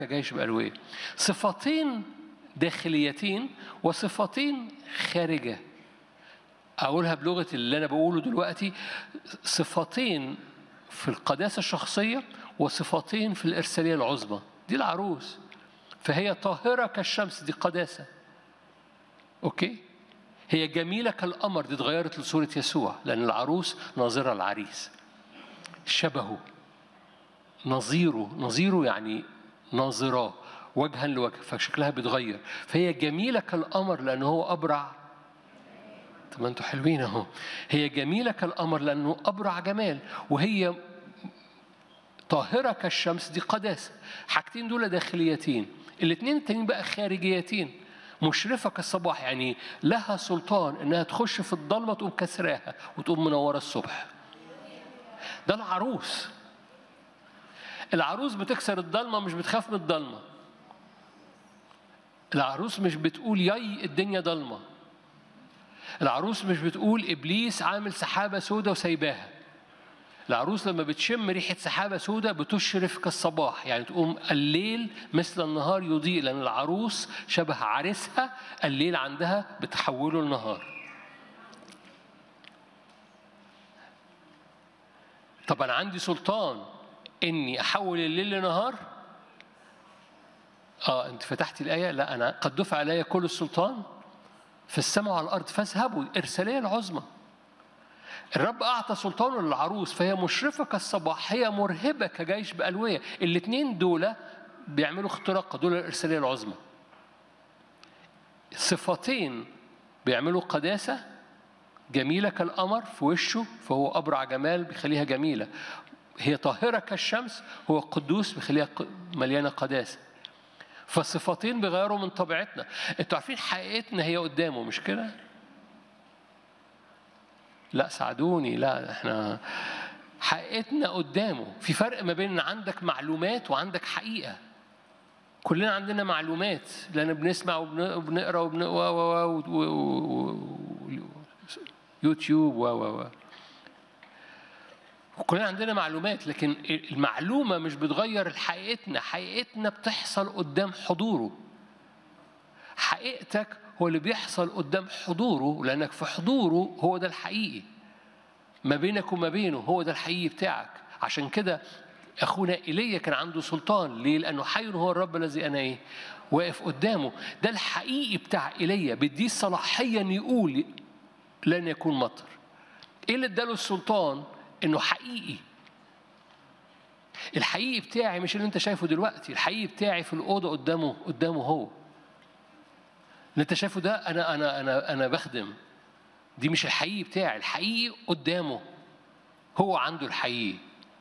كجيش بألوية صفتين داخليتين وصفتين خارجة أقولها بلغة اللي أنا بقوله دلوقتي صفتين في القداسة الشخصية وصفتين في الإرسالية العظمى دي العروس فهي طاهرة كالشمس دي قداسة أوكي هي جميلة كالقمر دي اتغيرت لصورة يسوع لأن العروس ناظرة العريس شبهه نظيره نظيره يعني ناظراه وجها لوجه فشكلها بيتغير فهي جميلة كالقمر لأنه هو أبرع طب ما انتوا حلوين اهو هي جميلة كالقمر لأنه أبرع جمال وهي طاهرة كالشمس دي قداسة حاجتين دول داخليتين الاثنين التانيين بقى خارجيتين مشرفة كالصباح يعني لها سلطان انها تخش في الضلمة تقوم كسراها وتقوم منورة الصبح ده العروس العروس بتكسر الضلمة مش بتخاف من الضلمة العروس مش بتقول ياي الدنيا ضلمة العروس مش بتقول إبليس عامل سحابة سودة وسايباها العروس لما بتشم ريحة سحابة سودة بتشرف كالصباح يعني تقوم الليل مثل النهار يضيء لأن العروس شبه عريسها الليل عندها بتحوله لنهار طب أنا عندي سلطان إني أحول الليل لنهار اه انت فتحتي الايه لا انا قد دفع علي كل السلطان في السماء وعلى الارض فاذهبوا ارساليه العظمى الرب اعطى سلطانه للعروس فهي مشرفه كالصباح هي مرهبه كجيش بالويه الاثنين دول بيعملوا اختراق دول الارساليه العظمى صفتين بيعملوا قداسه جميله كالقمر في وشه فهو ابرع جمال بيخليها جميله هي طاهره كالشمس هو قدوس بيخليها مليانه قداسه فالصفتين بيغيروا من طبيعتنا انتوا عارفين حقيقتنا هي قدامه مش كده لا ساعدوني لا احنا حقيقتنا قدامه في فرق ما بين ان عندك معلومات وعندك حقيقه كلنا عندنا معلومات لان بنسمع وبنقرا وبن يوتيوب و و وكلنا عندنا معلومات لكن المعلومة مش بتغير حقيقتنا حقيقتنا بتحصل قدام حضوره حقيقتك هو اللي بيحصل قدام حضوره لأنك في حضوره هو ده الحقيقي ما بينك وما بينه هو ده الحقيقي بتاعك عشان كده أخونا إيليا كان عنده سلطان ليه؟ لأنه حي هو الرب الذي أنا إيه؟ واقف قدامه ده الحقيقي بتاع إيليا بديه الصلاحية إن يقول لن يكون مطر إيه اللي اداله السلطان؟ انه حقيقي الحقيقي بتاعي مش اللي انت شايفه دلوقتي الحقيقي بتاعي في الاوضه قدامه قدامه هو اللي انت شايفه ده انا انا انا انا بخدم دي مش الحقيقي بتاعي الحقيقي قدامه هو عنده الحقيقي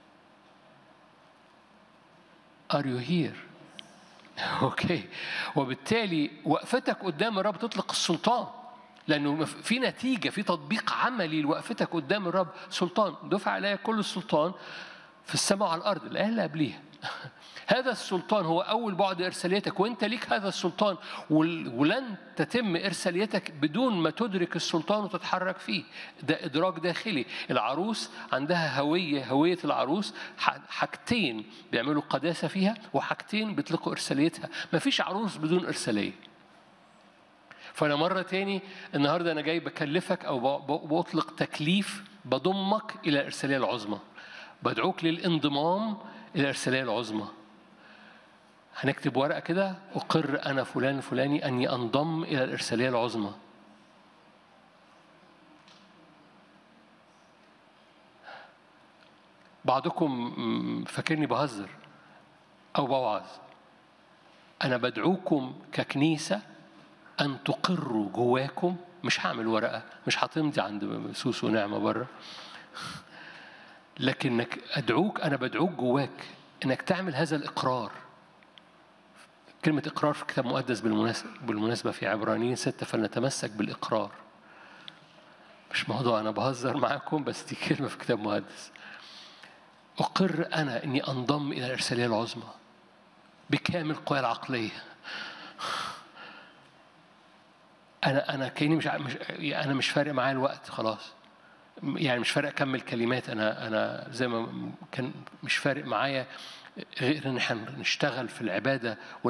Are you here؟ اوكي وبالتالي وقفتك قدام الرب تطلق السلطان لانه في نتيجه في تطبيق عملي لوقفتك قدام الرب سلطان دفع عليا كل السلطان في السماء وعلى الارض الايه اللي قبليها هذا السلطان هو اول بعد ارساليتك وانت ليك هذا السلطان ولن تتم ارساليتك بدون ما تدرك السلطان وتتحرك فيه ده ادراك داخلي العروس عندها هويه هويه العروس حاجتين بيعملوا قداسه فيها وحاجتين بيطلقوا ارساليتها مفيش عروس بدون ارساليه فأنا مرة تاني النهاردة أنا جاي بكلفك أو بطلق تكليف بضمك إلى الإرسالية العظمى بدعوك للانضمام إلى الإرسالية العظمى هنكتب ورقة كده أقر أنا فلان الفلاني أني أنضم إلى الإرسالية العظمى بعضكم فاكرني بهزر أو بوعظ أنا بدعوكم ككنيسة أن تقروا جواكم مش هعمل ورقة مش هتمضي عند سوس ونعمة بره لكنك أدعوك أنا بدعوك جواك إنك تعمل هذا الإقرار كلمة إقرار في كتاب مقدس بالمناسبة, بالمناسبة في عبرانيين ستة فلنتمسك بالإقرار مش موضوع أنا بهزر معاكم بس دي كلمة في كتاب مقدس أقر أنا إني أنضم إلى الإرسالية العظمى بكامل قواي العقلية انا انا كاني مش مش انا مش فارق معايا الوقت خلاص يعني مش فارق اكمل كلمات انا انا زي ما كان مش فارق معايا غير ان احنا نشتغل في العباده